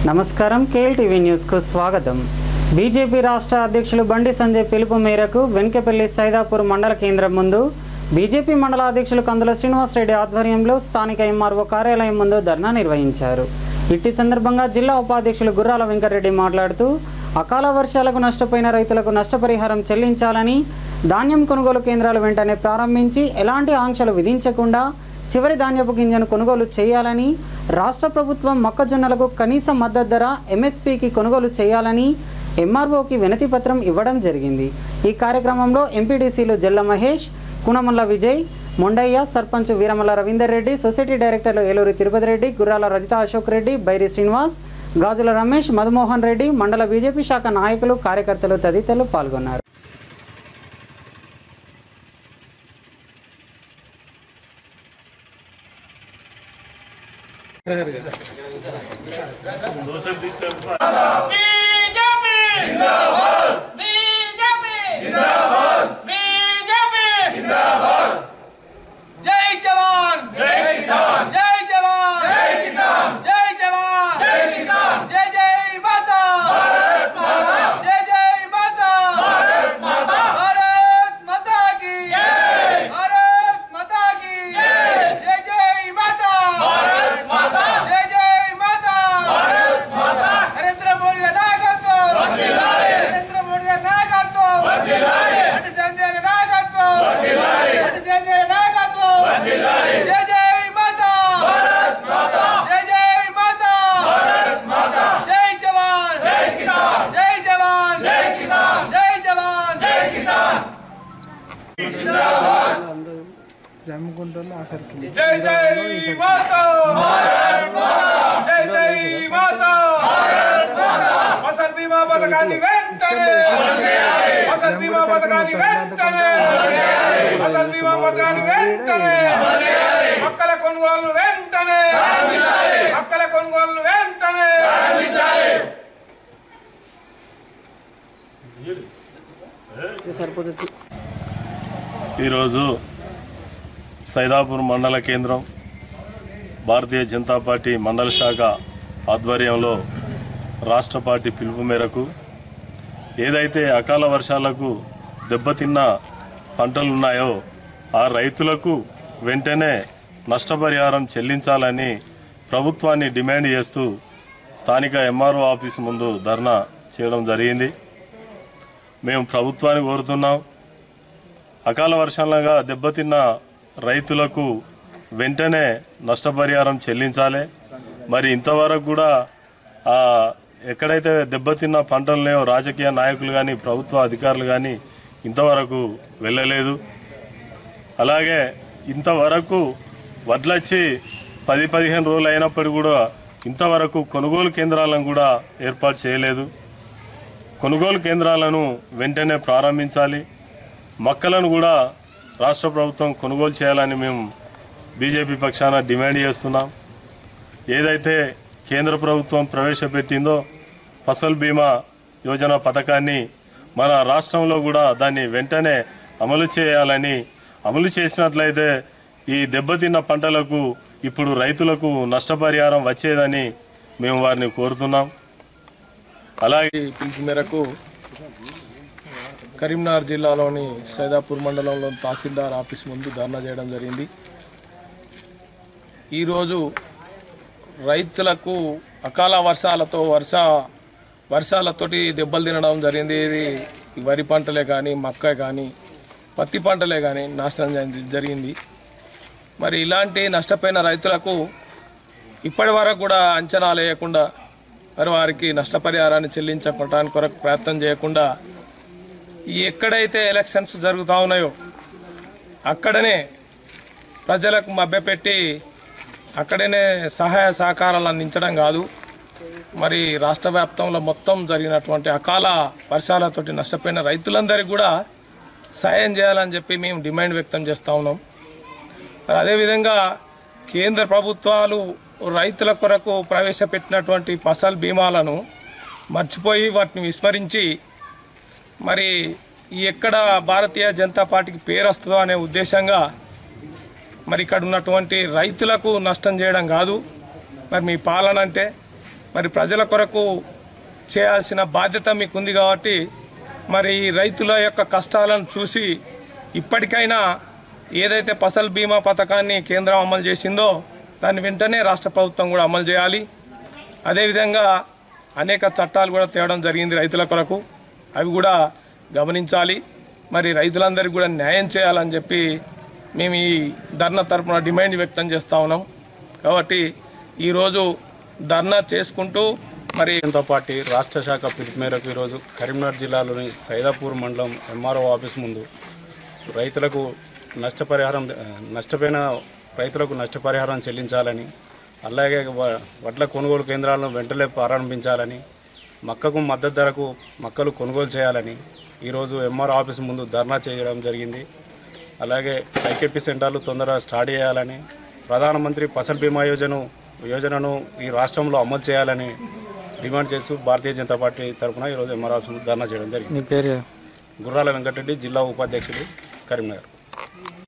నమస్కారం కేఎల్టీవీ న్యూస్కు స్వాగతం బీజేపీ రాష్ట్ర అధ్యక్షులు బండి సంజయ్ పిలుపు మేరకు వెంకపల్లి సైదాపూర్ మండల కేంద్రం ముందు బీజేపీ మండల అధ్యక్షులు కందుల శ్రీనివాసరెడ్డి ఆధ్వర్యంలో స్థానిక ఎంఆర్ఓ కార్యాలయం ముందు ధర్నా నిర్వహించారు ఇట్టి సందర్భంగా జిల్లా ఉపాధ్యక్షులు గుర్రాల వెంకటరెడ్డి మాట్లాడుతూ అకాల వర్షాలకు నష్టపోయిన రైతులకు నష్టపరిహారం చెల్లించాలని ధాన్యం కొనుగోలు కేంద్రాలు వెంటనే ప్రారంభించి ఎలాంటి ఆంక్షలు విధించకుండా చివరి ధాన్యపు గింజను కొనుగోలు చేయాలని రాష్ట్ర ప్రభుత్వం మొక్కజొన్నలకు కనీస మద్దతు ధర ఎంఎస్పీకి కొనుగోలు చేయాలని ఎంఆర్ఓకి వినతి పత్రం ఇవ్వడం జరిగింది ఈ కార్యక్రమంలో ఎంపీడీసీలు జల్ల మహేష్ కుణమల్ల విజయ్ మొండయ్య సర్పంచ్ వీరమల్ల రవీందర్ రెడ్డి సొసైటీ డైరెక్టర్లు ఏలూరి తిరుపతి రెడ్డి గుర్రాల రజిత అశోక్ రెడ్డి బైరి శ్రీనివాస్ గాజుల రమేష్ మధుమోహన్ రెడ్డి మండల బీజేపీ శాఖ నాయకులు కార్యకర్తలు తదితరులు పాల్గొన్నారు బీజేపీ జిందాబాద్ బీజేపీ జిందాబాద్ బీజేపీ జిందాబాద్ జై జవాన్ జై కిసాన్ జై జవాన్ జై కిసాన్ జై జవాన్ జై కిసాన్ జై జై మాతా భారత్ మాతా జై జై మాతా భారత్ మాతా భారత్ మాతా की జై భారత్ మాతా की జై జై జై మాతా భారత్ మాతా జై జై మాతా భారత్ మాతా నరేంద్ర మోడీ గారి నాయకత్వం వర్ధిల్లాలి నరేంద్ర మోడీ గారి నాయకత్వం వర్ధిల్లాలి అటు సంజయ్ గారి నాయకత్వం వర్ధిల్లాలి అటు సంజయ్ గారి నాయకత్వం వర్ధిల్లాలి జై జై మాతా భారత్ మాతా జై జై మాతా భారత్ మాతా జై జవాన్ జై కిసాన్ జై జవాన్ జై కిసాన్ జై జవాన్ జై కిసాన్ జై జై మాతా భారత్ మాతా జై జై మాతా భారత్ మాతా ఫసల్ బీమా పథకాన్ని వెంటనే అమలు చేయాలి ఫసల్ బీమా పథకాన్ని వెంటనే అమలు చేయాలి ఫసల్ బీమా పథకాన్ని వెంటనే అమలు చేయాలి మొక్కల కొనుగోలు వెంటనే ప్రారంభించాలి మొక్కల కొనుగోలు వెంటనే ప్రారంభించాలి ఈరోజు సైదాపూర్ మండల కేంద్రం భారతీయ జనతా పార్టీ మండల శాఖ ఆధ్వర్యంలో రాష్ట్ర పార్టీ పిలుపు మేరకు ఏదైతే అకాల వర్షాలకు దెబ్బతిన్న పంటలు ఉన్నాయో ఆ రైతులకు వెంటనే నష్టపరిహారం చెల్లించాలని ప్రభుత్వాన్ని డిమాండ్ చేస్తూ స్థానిక ఎంఆర్ఓ ఆఫీస్ ముందు ధర్నా చేయడం జరిగింది మేము ప్రభుత్వాన్ని కోరుతున్నాం అకాల వర్షాలుగా దెబ్బతిన్న రైతులకు వెంటనే నష్టపరిహారం చెల్లించాలి మరి ఇంతవరకు కూడా ఆ ఎక్కడైతే దెబ్బతిన్న పంటలున్నాయో రాజకీయ నాయకులు కానీ ప్రభుత్వ అధికారులు కానీ ఇంతవరకు వెళ్ళలేదు అలాగే ఇంతవరకు వడ్లొచ్చి పది పదిహేను రోజులు అయినప్పటికీ కూడా ఇంతవరకు కొనుగోలు కేంద్రాలను కూడా ఏర్పాటు చేయలేదు కొనుగోలు కేంద్రాలను వెంటనే ప్రారంభించాలి మొక్కలను కూడా రాష్ట్ర ప్రభుత్వం కొనుగోలు చేయాలని మేము బీజేపీ పక్షాన డిమాండ్ చేస్తున్నాం ఏదైతే కేంద్ర ప్రభుత్వం ప్రవేశపెట్టిందో ఫసల్ బీమా యోజన పథకాన్ని మన రాష్ట్రంలో కూడా దాన్ని వెంటనే అమలు చేయాలని అమలు చేసినట్లయితే ఈ దెబ్బతిన్న పంటలకు ఇప్పుడు రైతులకు నష్టపరిహారం వచ్చేదని మేము వారిని కోరుతున్నాం అలాగే ఈ పిలుపు మేరకు కరీంనగర్ జిల్లాలోని సైదాపూర్ మండలంలో తహసీల్దార్ ఆఫీస్ ముందు ధర్నా చేయడం జరిగింది ఈరోజు రైతులకు అకాల వర్షాలతో వర్ష వర్షాలతోటి దెబ్బలు తినడం జరిగింది ఇది ఈ వరి పంటలే కానీ మక్క కానీ పత్తి పంటలే కానీ నాశనం జరి- జరిగింది మరి ఇలాంటి నష్టపోయిన రైతులకు ఇప్పటి వరకు కూడా అంచనాలు వేయకుండా మరి వారికి నష్టపరిహారాన్ని చెల్లించడానికి కొరకు ప్రయత్నం చేయకుండా ఈ ఎక్కడైతే ఎలక్షన్స్ జరుగుతూ ఉన్నాయో అక్కడనే ప్రజలకు మభ్యపెట్టి అక్కడనే సహాయ సహకారాలు అందించడం కాదు మరి రాష్ట్ర వ్యాప్తంలో మొత్తం జరిగినటువంటి అకాల వర్షాలతోటి నష్టపోయిన రైతులందరికీ కూడా సాయం చేయాలని చెప్పి మేము డిమాండ్ వ్యక్తం చేస్తూ ఉన్నాం మరి అదేవిధంగా కేంద్ర ప్రభుత్వాలు రైతుల కొరకు ప్రవేశపెట్టినటువంటి ఫసల్ బీమాలను మర్చిపోయి వాటిని విస్మరించి మరి ఈ ఎక్కడ భారతీయ జనతా పార్టీకి పేరు వస్తుందో అనే ఉద్దేశంగా మరి ఇక్కడ ఉన్నటువంటి రైతులకు నష్టం చేయడం కాదు మరి మీ పాలన అంటే మరి ప్రజల కొరకు చేయాల్సిన బాధ్యత మీకు ఉంది కాబట్టి మరి ఈ రైతుల యొక్క కష్టాలను చూసి ఇప్పటికైనా ఏదైతే ఫసల్ బీమా పథకాన్ని కేంద్రం అమలు చేసిందో దాన్ని వెంటనే రాష్ట్ర ప్రభుత్వం కూడా అమలు చేయాలి అదేవిధంగా అనేక చట్టాలు కూడా తేవడం జరిగింది రైతుల కొరకు అవి కూడా గమనించాలి మరి రైతులందరికీ కూడా న్యాయం చేయాలని చెప్పి మేము ఈ ధర్నా తరపున డిమాండ్ వ్యక్తం చేస్తూ ఉన్నాం కాబట్టి ఈరోజు ధర్నా చేసుకుంటూ మరి జనతా పార్టీ రాష్ట్ర శాఖ పిలుపు మేరకు ఈరోజు కరీంనగర్ జిల్లాలోని సైదాపూర్ మండలం ఎంఆర్ఓ ఆఫీస్ ముందు రైతులకు నష్టపరిహారం నష్టపోయిన రైతులకు నష్టపరిహారం చెల్లించాలని అలాగే వ- వడ్ల కొనుగోలు కేంద్రాలను వెంటనే ప్రారంభించాలని మక్కకు మద్దతు ధరకు మక్కలు కొనుగోలు చేయాలని ఈరోజు ఎంఆర్ ఆఫీస్ ముందు ధర్నా చేయడం జరిగింది అలాగే ఐకేపీ సెంటర్లు తొందరగా స్టార్ట్ చేయాలని ప్రధానమంత్రి ఫసల్ బీమా యోజన యోజనను ఈ రాష్ట్రంలో అమలు చేయాలని డిమాండ్ చేస్తూ భారతీయ జనతా పార్టీ తరఫున ఈరోజు ఎంఆర్ ఆఫీస్ ముందు ధర్నా చేయడం జరిగింది మీ పేరు గుర్రాల వెంకటరెడ్డి జిల్లా ఉపాధ్యక్షుడు కరీంనగర్